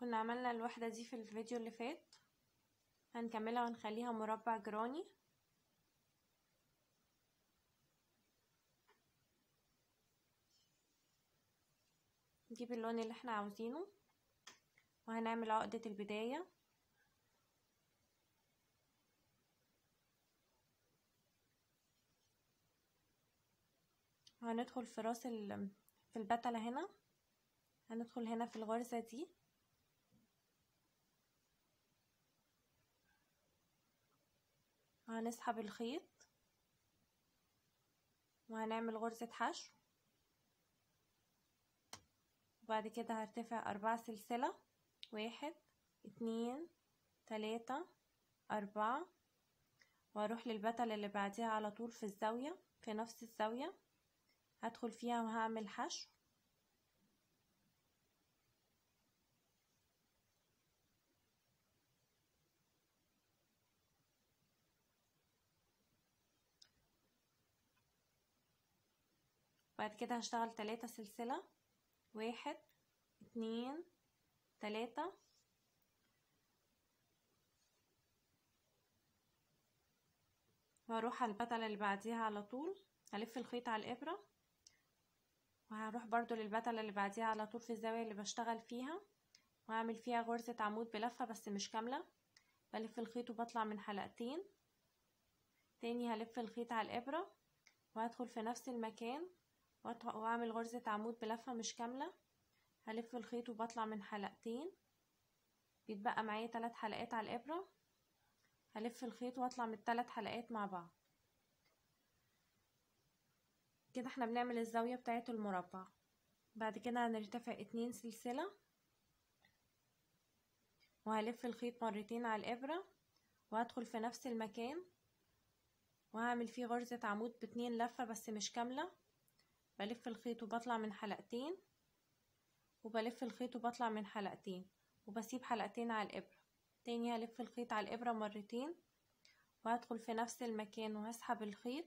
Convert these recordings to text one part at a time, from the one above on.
كنا عملنا الوحدة دي في الفيديو اللي فات هنكملها ونخليها مربع جراني نجيب اللون اللي احنا عاوزينه وهنعمل عقدة البداية وهندخل في راس في البتلة هنا هندخل هنا في الغرزة دي وهنسحب الخيط وهنعمل غرزة حشو وبعد كده هرتفع أربعة سلسلة واحد اتنين تلاتة أربعة وأروح للبتلة اللي بعديها على طول في الزاوية في نفس الزاوية هدخل فيها وهعمل حشو بعد كده هشتغل تلاتة سلسلة واحد اتنين تلاتة وهروح على البتلة اللي بعديها على طول هلف الخيط على الإبرة وهروح برضو للبتلة اللي بعديها على طول في الزاوية اللي بشتغل فيها وهعمل فيها غرزة عمود بلفة بس مش كاملة بلف الخيط وبطلع من حلقتين تاني هلف الخيط على الإبرة وهدخل في نفس المكان واعمل غرزة عمود بلفة مش كاملة هلف الخيط وبطلع من حلقتين بيتبقى معايا تلات حلقات على الإبرة هلف الخيط واطلع من التلات حلقات مع بعض كده احنا بنعمل الزاوية بتاعة المربع بعد كده هنرتفع اتنين سلسلة وهلف الخيط مرتين على الإبرة وهدخل في نفس المكان وهعمل فيه غرزة عمود باتنين لفة بس مش كاملة بلف الخيط وبطلع من حلقتين وبلف الخيط وبطلع من حلقتين وبسيب حلقتين على الإبرة تاني هلف الخيط على الإبرة مرتين وهدخل في نفس المكان وهسحب الخيط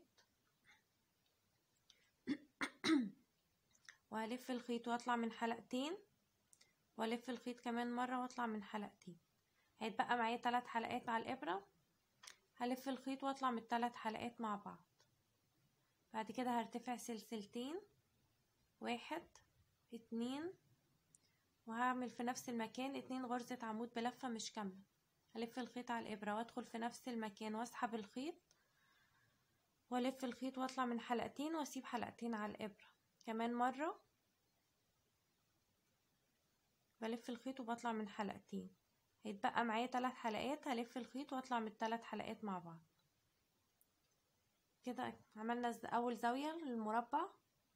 وهلف الخيط واطلع من حلقتين والف الخيط كمان مرة واطلع من حلقتين هيتبقى معايا تلات حلقات على الإبرة هلف الخيط واطلع من التلات حلقات مع بعض بعد كده هرتفع سلسلتين واحد اتنين وهعمل في نفس المكان اتنين غرزة عمود بلفة مش كاملة هلف الخيط على الإبرة وادخل في نفس المكان واسحب الخيط والف الخيط واطلع من حلقتين واسيب حلقتين على الإبرة كمان مرة بلف الخيط وبطلع من حلقتين هيتبقى معايا تلات حلقات هلف الخيط واطلع من التلات حلقات مع بعض كده عملنا اول زاوية للمربع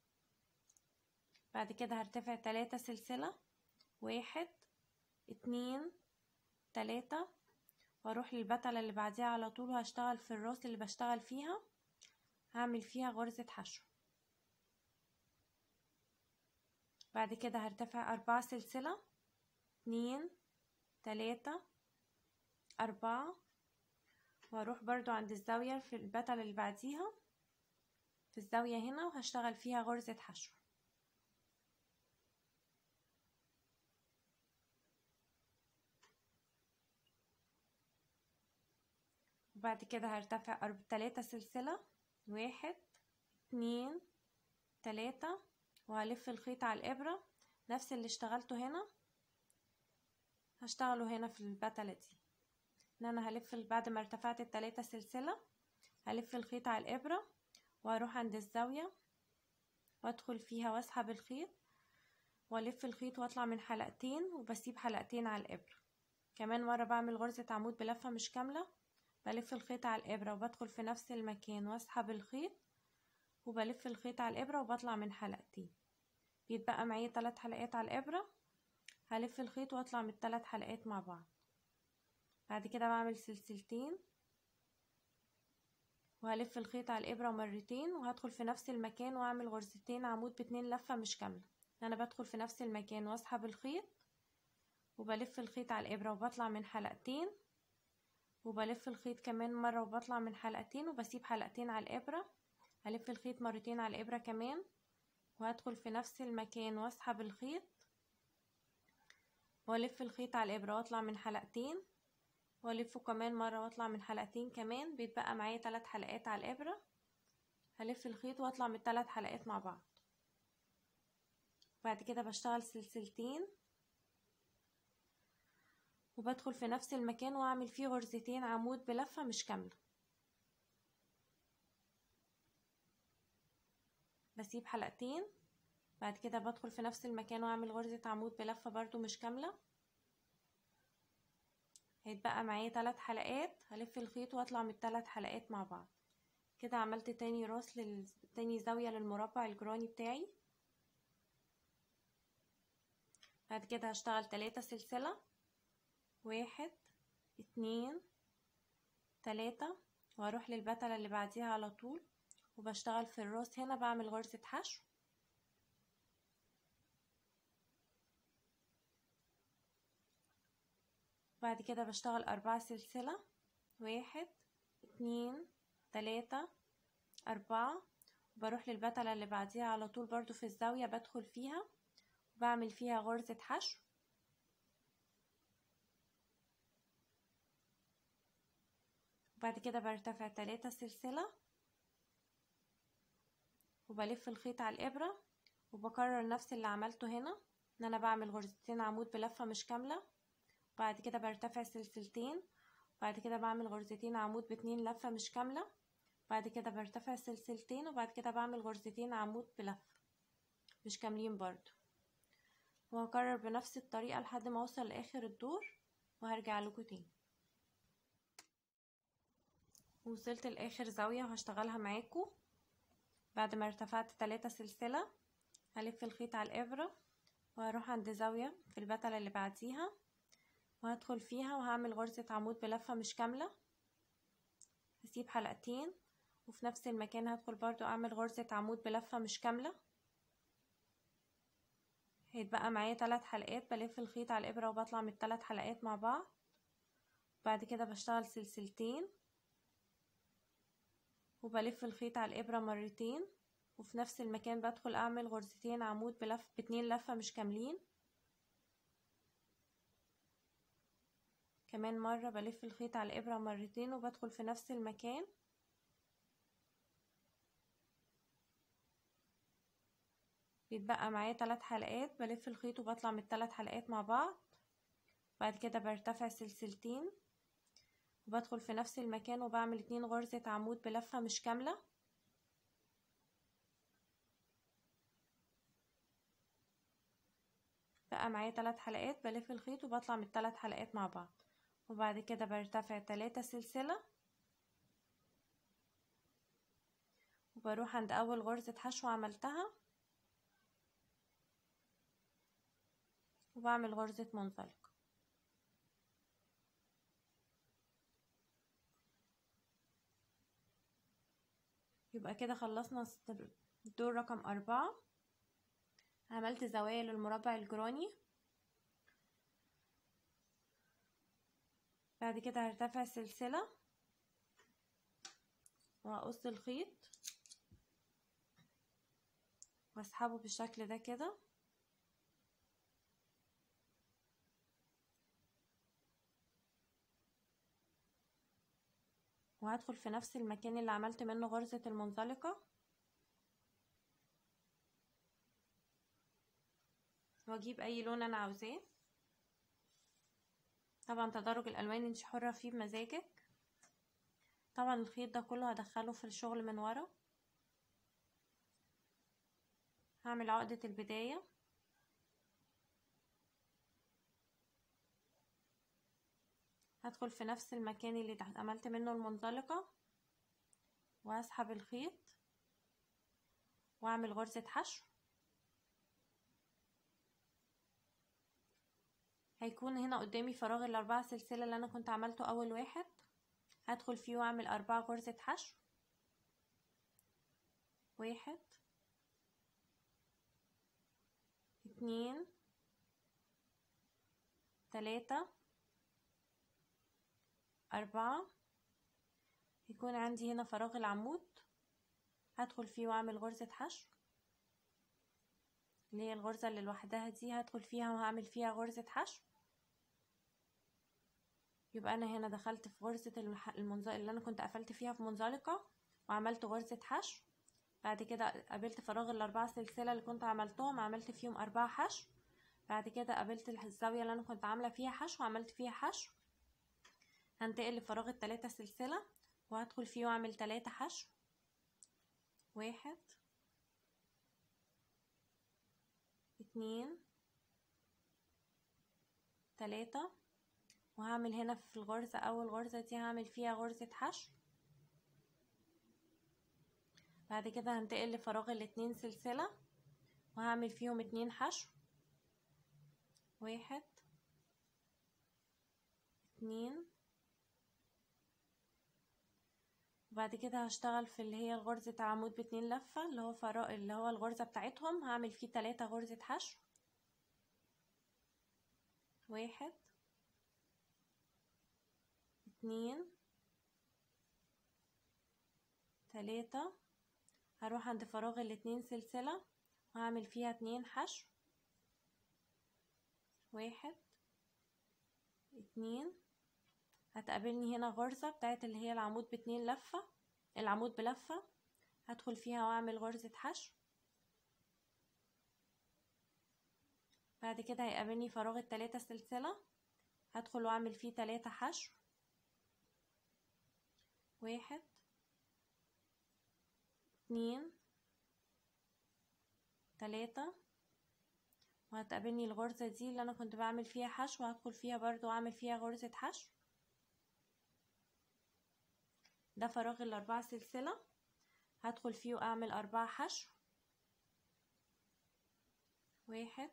بعد كده هرتفع تلاتة سلسلة واحد اتنين تلاتة واروح للبتلة اللي بعديها على طول وهشتغل في الراس اللي بشتغل فيها هعمل فيها غرزة حشو بعد كده هرتفع أربعة سلسلة اتنين تلاتة أربعة واروح برضو عند الزاوية في البتلة اللي بعديها في الزاوية هنا وهشتغل فيها غرزة حشو وبعد كده هرتفع أرب... تلاتة سلسلة واحد اتنين تلاتة وهلف الخيط على الإبرة نفس اللي اشتغلته هنا هشتغله هنا في البتلة دي ان انا هلف بعد ما ارتفعت التلاتة سلسلة هلف الخيط على الإبرة وهروح عند الزاوية وادخل فيها واسحب الخيط والف الخيط واطلع من حلقتين وبسيب حلقتين على الإبرة كمان مرة بعمل غرزة عمود بلفة مش كاملة بلف الخيط على الإبرة وبدخل في نفس المكان واسحب الخيط وبلف الخيط على الإبرة وبطلع من حلقتين بيتبقى معايا تلات حلقات على الإبرة هلف الخيط واطلع من التلات حلقات مع بعض بعد كده بعمل سلسلتين وهلف الخيط على الإبرة مرتين وهدخل في نفس المكان واعمل غرزتين عمود باتنين لفة مش كاملة انا بدخل في نفس المكان واسحب الخيط وبلف الخيط على الإبرة وبطلع من حلقتين وبلف الخيط كمان مرة وبطلع من حلقتين وبسيب حلقتين على الإبرة هلف الخيط مرتين على الإبرة كمان وهدخل في نفس المكان واسحب الخيط والف الخيط على الابره واطلع من حلقتين والفه كمان مره واطلع من حلقتين كمان بيتبقى معايا ثلاث حلقات على الابره هلف الخيط واطلع من الثلاث حلقات مع بعض بعد كده بشتغل سلسلتين وبدخل في نفس المكان واعمل فيه غرزتين عمود بلفه مش كامله بسيب حلقتين بعد كده بدخل في نفس المكان واعمل غرزة عمود بلفة برضو مش كاملة هيتبقى معايا تلات حلقات هلف الخيط واطلع من التلات حلقات مع بعض كده عملت تاني راس لل... تاني زاوية للمربع الجراني بتاعي بعد كده هشتغل تلاتة سلسلة واحد اتنين تلاتة وهروح للبتلة اللي بعديها على طول وبشتغل في الراس هنا بعمل غرزة حشو بعد كده بشتغل أربعة سلسلة واحد اتنين تلاتة أربعة بروح للبتلة اللي بعديها على طول برضو في الزاوية بدخل فيها وبعمل فيها غرزة حشو بعد كده برتفع تلاتة سلسلة وبلف الخيط على الإبرة وبكرر نفس اللي عملته هنا ان انا بعمل غرزتين عمود بلفة مش كاملة بعد كده برتفع سلسلتين بعد كده بعمل غرزتين عمود باتنين لفة مش كاملة بعد كده برتفع سلسلتين وبعد كده بعمل غرزتين عمود بلفة مش كاملين برضو وهكرر بنفس الطريقة لحد ما اوصل لاخر الدور وهرجع لكم تاني وصلت لاخر زاوية وهشتغلها معاكم بعد ما ارتفعت تلاتة سلسلة هلف الخيط على الابرة وهروح عند زاوية في البتلة اللي بعديها وهدخل فيها وهعمل غرزة عمود بلفة مش كاملة هسيب حلقتين وفي نفس المكان هدخل برضو اعمل غرزة عمود بلفة مش كاملة هيتبقى معايا تلات حلقات بلف الخيط على الابرة وبطلع من التلات حلقات مع بعض بعد كده بشتغل سلسلتين وبلف الخيط على الابرة مرتين وفي نفس المكان بدخل اعمل غرزتين عمود بلف باتنين لفة مش كاملين كمان مرة بلف الخيط على الابرة مرتين وبدخل في نفس المكان بيتبقى معايا تلات حلقات بلف الخيط وبطلع من التلات حلقات مع بعض بعد كده برتفع سلسلتين وبدخل في نفس المكان وبعمل اتنين غرزة عمود بلفة مش كاملة بقى معايا تلات حلقات بلف الخيط وبطلع من التلات حلقات مع بعض وبعد كده برتفع تلاتة سلسلة وبروح عند اول غرزة حشو عملتها وبعمل غرزة منزلقة يبقى كده خلصنا الدور رقم أربعة عملت زوايا للمربع الجراني بعد كده هرتفع سلسلة وهقص الخيط واسحبه بالشكل ده كده وهدخل في نفس المكان اللي عملت منه غرزة المنزلقة واجيب اي لون انا عاوزاه طبعا تدرج الالوان انت حرة فيه بمزاجك طبعا الخيط ده كله هدخله في الشغل من ورا هعمل عقدة البداية هدخل في نفس المكان اللي عملت منه المنزلقة وهسحب الخيط واعمل غرزة حشو هيكون هنا قدامي فراغ الاربعة سلسلة اللي انا كنت عملته اول واحد هدخل فيه واعمل اربعة غرزة حشو واحد اتنين تلاتة أربعة يكون عندي هنا فراغ العمود هدخل فيه واعمل غرزة حشو اللي هي الغرزة اللي لوحدها دي هدخل فيها وهعمل فيها غرزة حشو يبقى انا هنا دخلت في غرزة المح... المنز... اللي انا كنت قفلت فيها في منزلقة وعملت غرزة حشو بعد كده قابلت فراغ الاربعة سلسلة اللي كنت عملتهم عملت فيهم اربعة حشو بعد كده قابلت الزاوية اللي انا كنت عاملة فيها حشو وعملت فيها حشو هنتقل لفراغ التلاتة سلسلة وهدخل فيه واعمل تلاتة حشو واحد اتنين تلاتة وهعمل هنا في الغرزة اول غرزة دي هعمل فيها غرزة حشو بعد كده هنتقل لفراغ الاتنين سلسلة وهعمل فيهم اتنين حشو واحد اتنين وبعد كده هشتغل في اللي هي غرزة عمود باتنين لفة اللي هو فراغ اللي هو الغرزة بتاعتهم هعمل فيه تلاتة غرزة حشو واحد اتنين تلاتة هروح عند فراغ الاتنين سلسلة وهعمل فيها اتنين حشو واحد اتنين هتقابلني هنا غرزة بتاعت اللي هي العمود باتنين لفة العمود بلفة هدخل فيها واعمل غرزة حشو بعد كده هيقابلني فراغ التلاتة سلسلة هدخل واعمل فيه تلاتة حشو واحد اتنين تلاتة وهتقابلني الغرزة دي اللي انا كنت بعمل فيها حشو هدخل فيها برضو واعمل فيها غرزة حشو ده فراغ الاربعة سلسلة هدخل فيه واعمل اربعة حشو واحد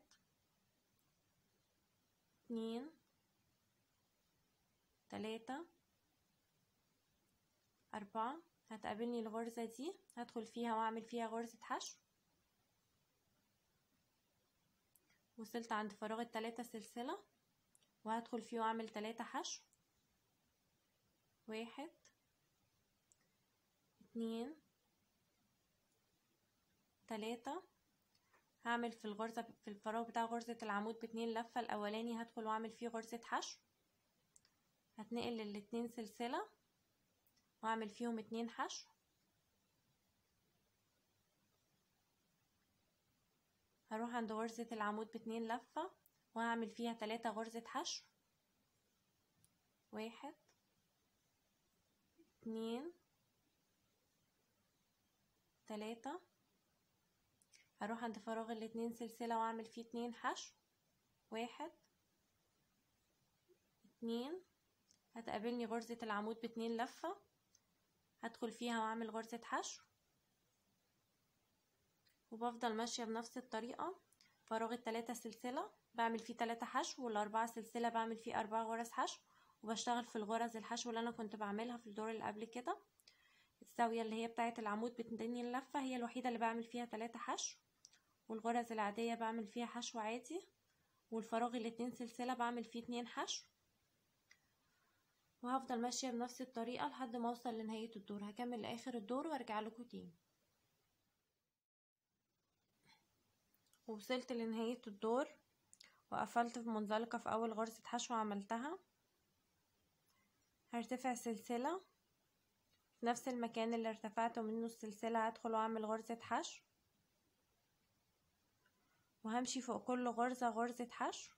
اتنين تلاتة أربعة هتقابلني الغرزة دي هدخل فيها واعمل فيها غرزة حشو وصلت عند فراغ التلاتة سلسلة وهدخل فيه واعمل تلاتة حشو واحد اتنين تلاتة هعمل في الغرزة في الفراغ بتاع غرزة العمود باتنين لفة الأولاني هدخل واعمل فيه غرزة حشو هتنقل للاتنين سلسلة واعمل فيهم اتنين حشو هروح عند غرزة العمود باتنين لفة وهعمل فيها تلاتة غرزة حشو واحد اتنين تلاتة هروح عند فراغ الاتنين سلسلة واعمل فيه اتنين حشو واحد اتنين هتقابلني غرزة العمود باتنين لفة هدخل فيها واعمل غرزة حشو وبفضل ماشية بنفس الطريقة فراغ التلاتة سلسلة بعمل فيه تلاتة حشو والأربعة سلسلة بعمل فيه أربعة غرز حشو وبشتغل في الغرز الحشو اللي أنا كنت بعملها في الدور اللي قبل كده الزاوية اللي هي بتاعة العمود باتنين اللفة هي الوحيدة اللي بعمل فيها تلاتة حشو والغرز العادية بعمل فيها حشو عادي والفراغ الاتنين سلسلة بعمل فيه اتنين حشو وهفضل ماشية بنفس الطريقة لحد ما اوصل لنهاية الدور هكمل لاخر الدور وارجع لكم تاني ووصلت لنهاية الدور وقفلت في منزلقة في اول غرزة حشو عملتها هرتفع سلسلة في نفس المكان اللي ارتفعت منه السلسلة هدخل واعمل غرزة حشو وهمشي فوق كل غرزة غرزة حشو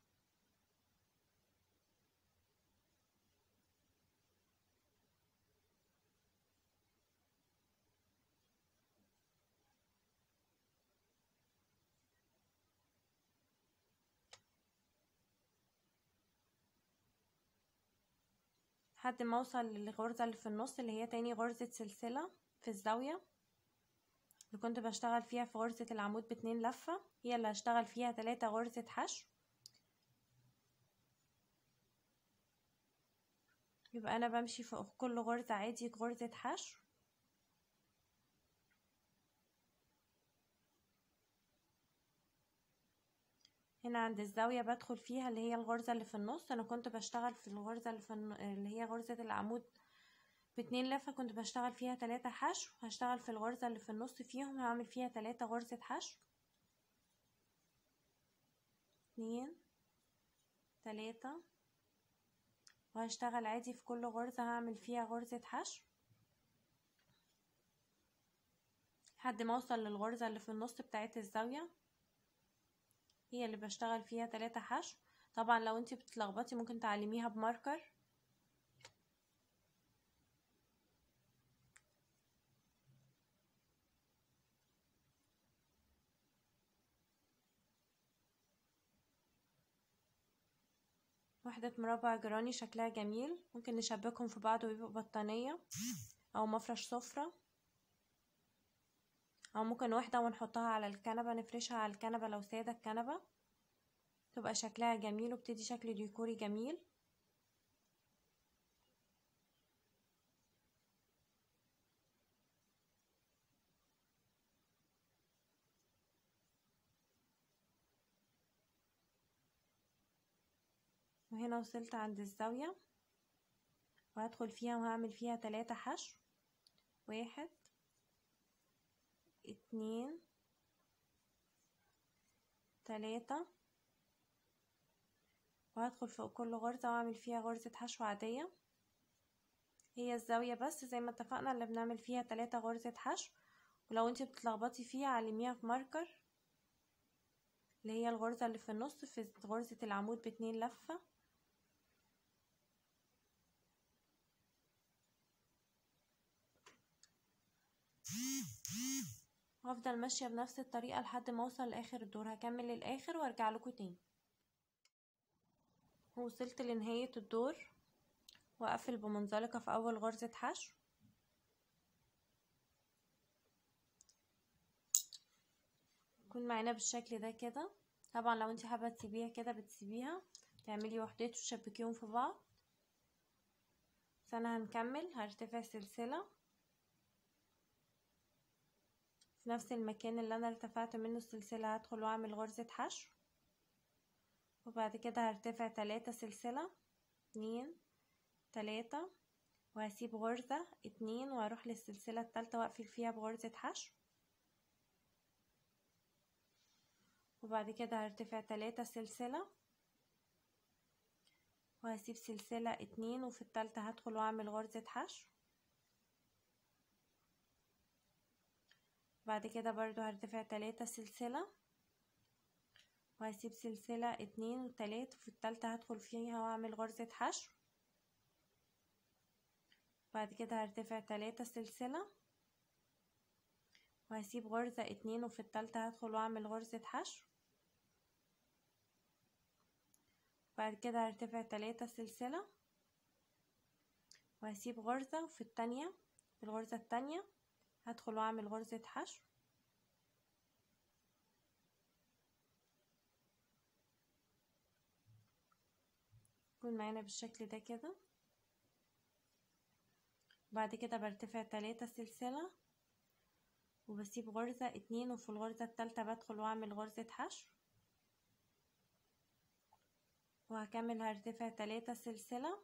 لحد ما اوصل للغرزة اللي في النص اللي هي تاني غرزة سلسلة في الزاوية اللي كنت بشتغل فيها في غرزة العمود باتنين لفة هي اللي هشتغل فيها تلاتة غرزة حشو يبقى انا بمشي فوق كل غرزة عادي غرزة حشو هنا عند الزاوية بدخل فيها اللي هي الغرزة اللي في النص انا كنت بشتغل في الغرزة اللي, في الن... اللي هي غرزة العمود باتنين لفة كنت بشتغل فيها تلاتة حشو هشتغل في الغرزة اللي في النص فيهم هعمل فيها تلاتة غرزة حشو اتنين تلاتة وهشتغل عادي في كل غرزة هعمل فيها غرزة حشو لحد ما اوصل للغرزة اللي في النص بتاعت الزاوية هي اللي بشتغل فيها تلاتة حشو طبعا لو انتي بتتلخبطي ممكن تعلميها بماركر وحدة مربع جراني شكلها جميل ممكن نشبكهم في بعض ويبقوا بطانية او مفرش سفرة او ممكن واحدة ونحطها على الكنبة نفرشها على الكنبة لو سادة الكنبة تبقى شكلها جميل وبتدي شكل ديكوري جميل وهنا وصلت عند الزاوية وهدخل فيها وهعمل فيها تلاتة حشو واحد اتنين تلاتة وهدخل فوق كل غرزة واعمل فيها غرزة حشو عادية هي الزاوية بس زي ما اتفقنا اللي بنعمل فيها تلاتة غرزة حشو ولو انتي بتتلخبطي فيها علميها في ماركر اللي هي الغرزة اللي في النص في غرزة العمود باتنين لفة هفضل ماشية بنفس الطريقة لحد ما اوصل لاخر الدور هكمل للاخر وارجع لكم تاني وصلت لنهاية الدور واقفل بمنزلقة في اول غرزة حشو يكون معانا بالشكل ده كده طبعا لو انت حابة تسيبيها كده بتسيبيها تعملي وحدات وتشبكيهم في بعض بس انا هنكمل هرتفع سلسلة في نفس المكان اللي انا ارتفعت منه السلسلة هدخل واعمل غرزة حشو وبعد كده هرتفع تلاتة سلسلة اتنين تلاتة وهسيب غرزة اتنين واروح للسلسلة التالتة واقفل فيها بغرزة حشو وبعد كده هرتفع تلاتة سلسلة وهسيب سلسلة اتنين وفي التالتة هدخل واعمل غرزة حشو بعد كده برضو هرتفع تلاتة سلسلة وهسيب سلسلة اتنين وتلاتة وفي التالتة هدخل فيها واعمل غرزة حشو بعد كده هرتفع تلاتة سلسلة وهسيب غرزة اتنين وفي التالتة هدخل واعمل غرزة حشو بعد كده هرتفع تلاتة سلسلة وهسيب غرزة وفي التانية في الغرزة التانية هدخل واعمل غرزة حشو يكون معانا بالشكل ده كده بعد كده برتفع تلاتة سلسلة وبسيب غرزة اتنين وفي الغرزة التالتة بدخل واعمل غرزة حشو وهكمل هرتفع تلاتة سلسلة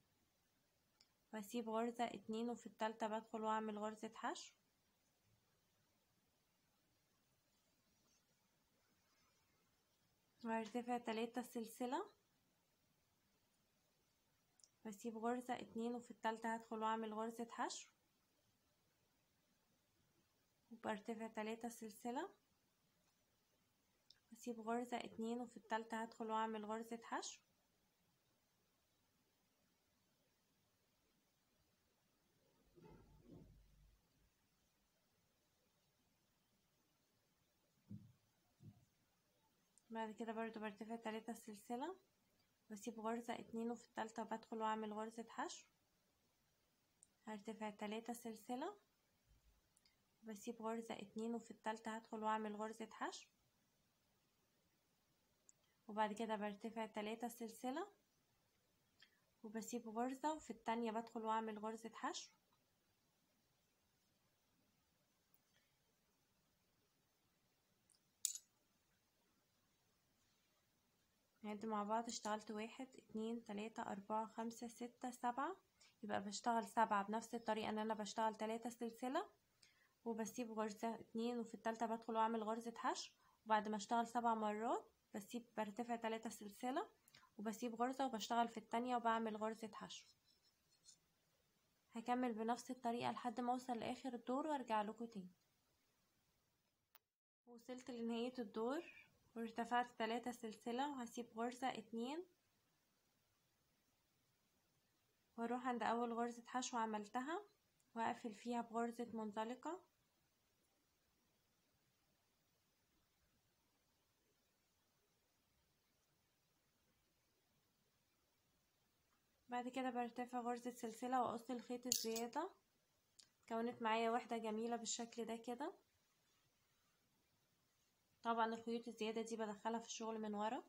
واسيب غرزة اتنين وفي التالتة بدخل واعمل غرزة حشو وهرتفع تلاتة سلسلة واسيب غرزة اتنين وفي التالتة هدخل واعمل غرزة حشو وبرتفع تلاتة سلسلة واسيب غرزة اتنين وفي التالتة هدخل واعمل غرزة حشو بعد كده برضو برتفع تلاتة سلسلة بسيب غرزة اتنين وفي التالتة بدخل واعمل غرزة حشو هرتفع تلاتة سلسلة بسيب غرزة اتنين وفي التالتة هدخل واعمل غرزة حشو وبعد كده برتفع تلاتة سلسلة وبسيب غرزة وفي التانية بدخل واعمل غرزة حشو نعد مع بعض اشتغلت واحد اتنين تلاتة اربعة خمسة ستة سبعة يبقى بشتغل سبعة بنفس الطريقة ان انا بشتغل تلاتة سلسلة وبسيب غرزة اتنين وفي التالتة بدخل واعمل غرزة حشو وبعد ما اشتغل سبع مرات بسيب برتفع تلاتة سلسلة وبسيب غرزة وبشتغل في التانية وبعمل غرزة حشو هكمل بنفس الطريقة لحد ما اوصل لاخر الدور وارجع لكم تاني وصلت لنهاية الدور وارتفعت تلاتة سلسلة وهسيب غرزة اتنين واروح عند اول غرزة حشو عملتها واقفل فيها بغرزة منزلقة بعد كده برتفع غرزة سلسلة واقص الخيط الزيادة كونت معايا وحدة جميلة بالشكل ده كده طبعا الخيوط الزيادة دي بدخلها في الشغل من ورا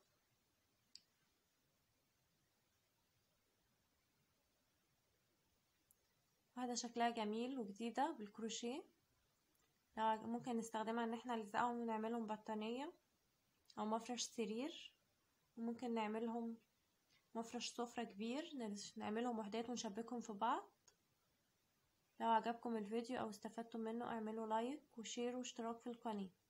واحدة شكلها جميل وجديدة بالكروشيه لو ممكن نستخدمها ان احنا نلزقهم ونعملهم بطانية او مفرش سرير وممكن نعملهم مفرش سفرة كبير نعملهم وحدات ونشبكهم في بعض لو عجبكم الفيديو او استفدتم منه اعملوا لايك وشير واشتراك في القناة